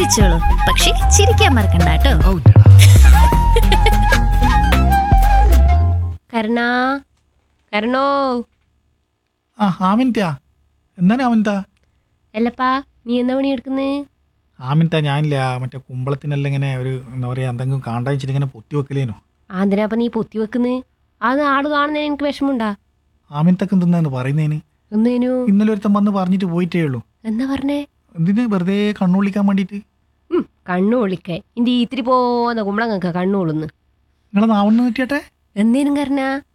ചിരിച്ചോളൂ പക്ഷെ ചിരിക്കാൻ മറക്കണ്ട കേട്ടോ കരുണാ കരുണോ ആ ആമിൻറ്റാ എന്താണ് ആമിൻതാ അല്ലപ്പാ നീ എന്നാ പണി എടുക്കുന്നേ ആമിൻതാ ഞാനില്ല മറ്റേ കുമ്പളത്തിനെല്ലാം ഇങ്ങനെ ഒരു എന്താ പറയുക എന്തെങ്കിലും കാണ്ടാ വെച്ചിട്ട് ഇങ്ങനെ പൊത്തി വെക്കലേനോ ആന്തിനാപ്പ നീ പൊത്തി വെക്കുന്നേ അത് ആട് കാണുന്നതിന് എനിക്ക് വിഷമമുണ്ടാ ആമിൻതക്ക് എന്തെന്നു പറയുന്നതിന് ഒന്നേനു ഇന്നലെ ഒരുത്തൻ വന്ന് പറഞ്ഞിട്ട് പോയിട്ടേ ഉള്ളൂ എന്നാ പറഞ്ഞേ എന്തിന് വെറുതെ കണ്ണുള്ളിക്കാൻ വേണ്ടിയിട്ട് ഉം, കണ്ണു ഒളിക്കേ ഇന്റെ ഇത്തിരി പോന്ന കുമ്പളങ്ങക്ക കണ്ണു ഒളുന്ന് നിങ്ങളെ നാവണ്ണ് പറ്റിയട്ടെ എന്തേനും കരണ